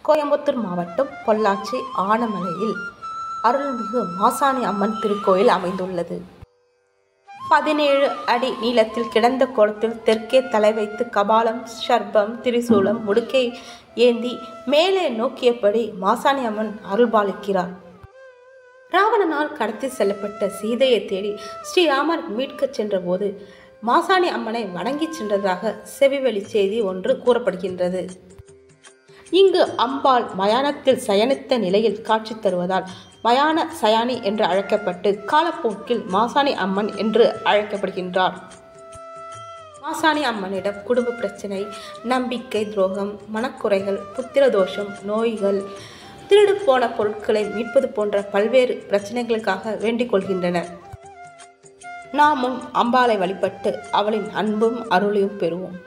கோயம்புத்தூர் மாவட்டம் பொள்ளாச்சி ஆனமலையில் அருள்மிகு மாசாணி அம்மன் திருக்கோயில் அமைந்துள்ளது பதினேழு அடி நீளத்தில் கிடந்த கோலத்தில் தெற்கே தலை வைத்து கபாலம் சர்பம் திரிசூலம் முடுக்கை ஏந்தி மேலே நோக்கியபடி மாசாணி அம்மன் அருள்பாலிக்கிறார் ராவணனால் கடத்தி செல்லப்பட்ட சீதையை தேடி ஸ்ரீராமர் மீட்கச் சென்றபோது மாசாணி அம்மனை வணங்கிச் சென்றதாக செவிவெளி செய்தி ஒன்று கூறப்படுகின்றது இங்கு அம்பாள் மயானத்தில் சயனித்த நிலையில் காட்சி தருவதால் மயான சயானி என்று அழைக்கப்பட்டு காலப்போக்கில் மாசாணி அம்மன் என்று அழைக்கப்படுகின்றார் மாசாணி அம்மனிடம் குடும்ப பிரச்சனை நம்பிக்கை துரோகம் மனக்குறைகள் புத்திர தோஷம் நோய்கள் திருடு போன பொருட்களை மீட்பது போன்ற பல்வேறு பிரச்சனைகளுக்காக வேண்டிக் கொள்கின்றனர் நாமும் அம்பாளை வழிபட்டு அவளின் அன்பும் அருளையும் பெறுவோம்